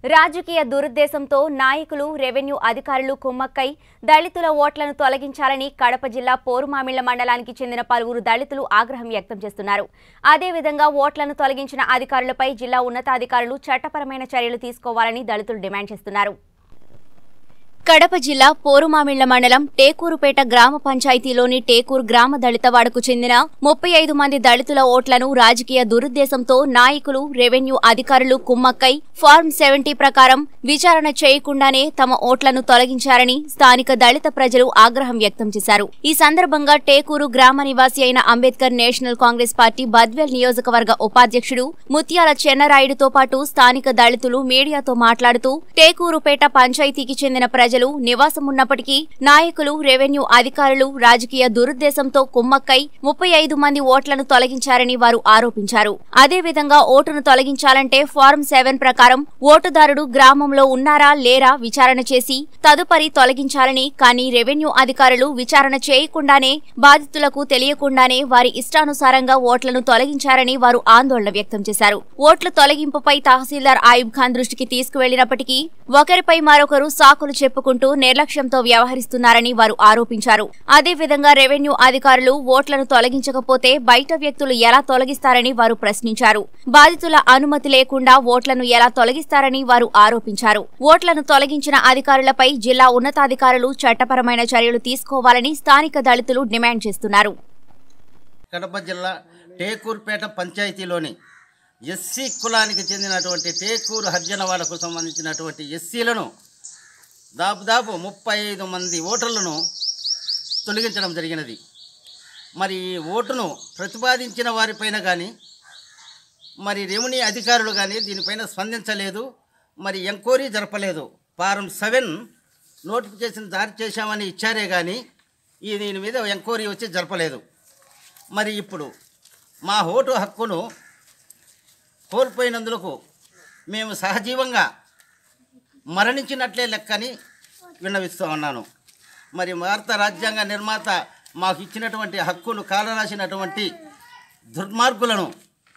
రాజకీయ దురుద్దేశంతో నాయకులు రెవెన్యూ అధికారులు కుమ్మక్కై దళితుల ఓట్లను తొలగించాలని కడప జిల్లా పోరుమామిళ్ల మండలానికి చెందిన పలువురు దళితులు ఆగ్రహం వ్యక్తం చేస్తున్నారు అదేవిధంగా ఓట్లను తొలగించిన అధికారులపై జిల్లా ఉన్నతాధికారులు చట్టపరమైన చర్యలు తీసుకోవాలని దళితులు డిమాండ్ చేస్తున్నారు కడప జిల్లా పోరుమామిళ్ల మండలం టేకూరుపేట గ్రామ పంచాయతీలోని టేకూరు గ్రామ దళితవాడకు చెందిన ముప్పై ఐదు మంది దళితుల ఓట్లను రాజకీయ దురుద్దేశంతో నాయకులు రెవెన్యూ అధికారులు కుమ్మక్కై ఫార్మ్ సెవెంటీ ప్రకారం విచారణ చేయకుండానే తమ ఓట్లను తొలగించారని స్థానిక దళిత ప్రజలు ఆగ్రహం వ్యక్తం చేశారు ఈ సందర్భంగా టేకూరు గ్రామ నివాసి అయిన Ambedkar National Congress Party Badvel నియోజకవర్గ ఉపాధ్యక్షుడు ముత్యాల చెన్నరాయుడుతో పాటు స్థానిక దళితులు మీడియాతో మాట్లాడుతూ టేకూరుపేట పంచాయతీకి చెందిన ప్రజలు నివాసం ఉన్నప్పటికీ నాయకులు రెవెన్యూ అధికారులు రాజకీయ దురుద్దేశంతో కుమ్మక్కై ముప్పై ఐదు మంది ఓట్లను తొలగించారని వారు ఆరోపించారు అదేవిధంగా ఓటును తొలగించాలంటే ఫారం సెవెన్ ప్రకారం ఓటుదారుడు గ్రామంలో ఉన్నారా లేరా విచారణ చేసి తదుపరి తొలగించాలని కానీ రెవెన్యూ అధికారులు విచారణ చేయకుండానే బాధితులకు తెలియకుండానే వారి ఇష్టానుసారంగా ఓట్లను తొలగించారని వారు ఆందోళన వ్యక్తం చేశారు ఓట్ల తొలగింపుపై తహసీల్దార్ ఆయుబ్ ఖాన్ దృష్టికి తీసుకువెళ్లినప్పటికీ ఒకరిపై మరొకరు సాకులు చెప్పుకుంటూ నిర్లక్ష్యంతో వ్యవహరిస్తున్నారని వారు ఆరోపించారు అదేవిధంగా రెవెన్యూ అధికారులు ఓట్లను తొలగించకపోతే బయట వ్యక్తులు ఎలా తొలగిస్తారని వారు ప్రశ్నించారు బాధితుల అనుమతి లేకుండా ఓట్లను ఎలా తొలగిస్తారని వారు ఆరోపించారు ఓట్లను తొలగించిన అధికారులపై జిల్లా ఉన్నతాధికారులు చట్టపరమైన చర్యలు తీసుకోవాలని స్థానిక దళితులు డిమాండ్ చేస్తున్నారు కడప జిల్లా టేకూరుపేట పంచాయతీలోని ఎస్సీ కులానికి చెందినటువంటి టేకూరు హర్జనవాడకు సంబంధించినటువంటి ఎస్సీలను దాదాపు ముప్పై ఐదు మంది ఓటర్లను తొలగించడం జరిగినది మరి ఈ ఓటును ప్రతిపాదించిన వారిపైన కానీ మరి రెవెన్యూ అధికారులు కానీ దీనిపైన స్పందించలేదు మరి ఎంక్వైరీ జరపలేదు ఫారం సెవెన్ నోటిఫికేషన్ జారీ చేశామని ఇచ్చారే కానీ ఈ దీని మీద ఎంక్వైరీ వచ్చి జరపలేదు మరి ఇప్పుడు మా ఓటు హక్కును కోల్పోయినందుకు మేము సహజీవంగా మరణించినట్లే లెక్కని విన్నవిస్తూ ఉన్నాను మరి భారత రాజ్యాంగ నిర్మాత మాకు ఇచ్చినటువంటి హక్కును కాలరాసినటువంటి దుర్మార్గులను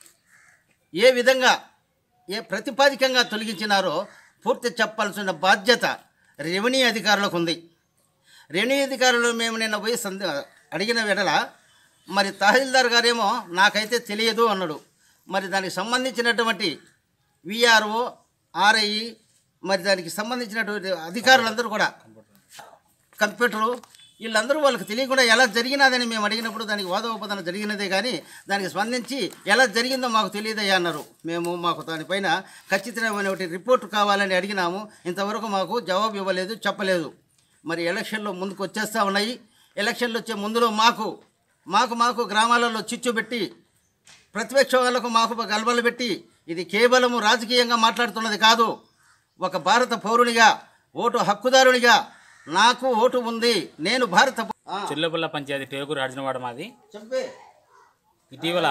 ఏ విధంగా ఏ ప్రతిపాదికంగా తొలగించినారో పూర్తి చెప్పాల్సిన బాధ్యత రెవెన్యూ అధికారులకు ఉంది రెవెన్యూ అధికారులు మేము నిన్న పోయి సంద అడిగిన వెడల మరి తహసీల్దార్ గారేమో నాకైతే తెలియదు అన్నాడు మరి దానికి సంబంధించినటువంటి విఆర్ఓ ఆర్ఐ మరి దానికి సంబంధించినటువంటి అధికారులందరూ కూడా కంప్యూటరు వీళ్ళందరూ వాళ్ళకి తెలియకుండా ఎలా జరిగినదని మేము అడిగినప్పుడు దానికి వాదోపదన జరిగినదే కానీ దానికి స్పందించి ఎలా జరిగిందో మాకు తెలియదయ్యా అన్నారు మేము మాకు దానిపైన ఖచ్చితమైన ఒకటి రిపోర్ట్ కావాలని అడిగినాము ఇంతవరకు మాకు జవాబు ఇవ్వలేదు చెప్పలేదు మరి ఎలక్షన్లో ముందుకు వచ్చేస్తూ ఉన్నాయి ఎలక్షన్లు వచ్చే ముందులో మాకు మాకు మాకు గ్రామాలలో చిచ్చు పెట్టి ప్రతిపక్ష వాళ్ళకు మాకు గల్బలు పెట్టి ఇది కేవలము రాజకీయంగా మాట్లాడుతున్నది కాదు ఒక భారత పౌరునిగా ఓటు హక్కుదారునిగా నాకు ఓటు ఉంది నేను భారత పౌ- ఆ, చిల్లపల్ల పంచాయతీ టేకూరు అర్జునవాడ మాది చెప్పే ఇటీవల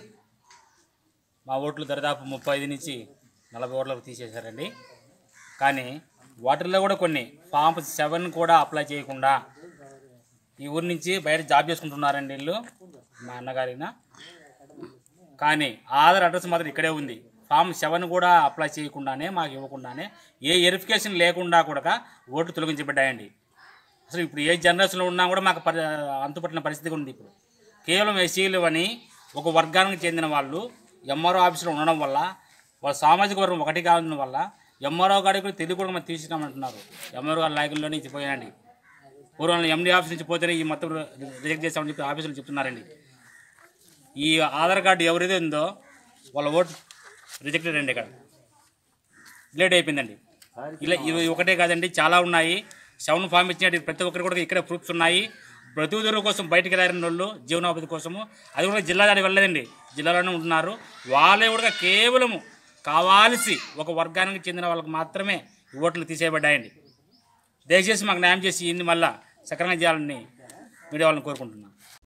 మా ఓట్లు దరిదాపు ముప్పై ఐదు నుంచి నలభై ఓట్లకు తీసేశారండి కానీ వాటిల్లో కూడా కొన్ని ఫామ్ సెవెన్ కూడా అప్లై చేయకుండా ఈ ఊరి నుంచి బయట జాబ్ చేసుకుంటున్నారండి వీళ్ళు మా అన్నగారిన కానీ ఆధార్ అడ్రస్ మాత్రం ఇక్కడే ఉంది ఫామ్ సెవెన్ కూడా అప్లై చేయకుండానే మాకు ఇవ్వకుండానే ఏ వెరిఫికేషన్ లేకుండా కూడా ఓట్లు తొలగించబడ్డాయండి అసలు ఇప్పుడు ఏ జనరేషన్లో ఉన్నా కూడా మాకు పరి అంతుపట్టిన పరిస్థితి ఉంది ఇప్పుడు కేవలం ఎస్సీలు అని ఒక వర్గానికి చెందిన వాళ్ళు ఎంఆర్ఓ ఆఫీసులో ఉండడం వల్ల వాళ్ళ సామాజిక వర్గం ఒకటి కావడం వల్ల ఎంఆర్ఓ గారికి కూడా తెలియ కూడా మనం తీసుకురామంటున్నారు ఎంఆర్ఓ గారి నాయకుల్లోనే ఇది పోయానండి పూర్వం ఎండి ఆఫీస్ నుంచి పోతేనే ఈ మొత్తం రిజెక్ట్ చేస్తామని చెప్పి ఆఫీసులు చెప్తున్నారండి ఈ ఆధార్ కార్డు ఎవరిది ఉందో వాళ్ళ ఓటు రిజెక్టెడ్ అండి ఇక్కడ డిలేట్ అయిపోయిందండి ఇలా ఇవి ఒకటే కాదండి చాలా ఉన్నాయి సెవెన్ ఫామ్ ఇచ్చినట్టు ప్రతి ఒక్కరు కూడా ఇక్కడ ప్రూఫ్స్ ఉన్నాయి బ్రతుకుదూరు కోసం బయటికి రారిన వాళ్ళు జీవనోపాధి కోసము అది కూడా జిల్లా దానికి వెళ్ళలేదండి జిల్లాలోనే ఉంటున్నారు వాళ్ళే కూడా కేవలము కావాల్సి ఒక వర్గానికి చెందిన వాళ్ళకి మాత్రమే ఈ ఓట్లు తీసేయబడ్డాయండి దయచేసి మాకు న్యాయం చేసి ఇన్ని మళ్ళా సక్రమంగా చేయాలని మీడియా వాళ్ళని కోరుకుంటున్నాను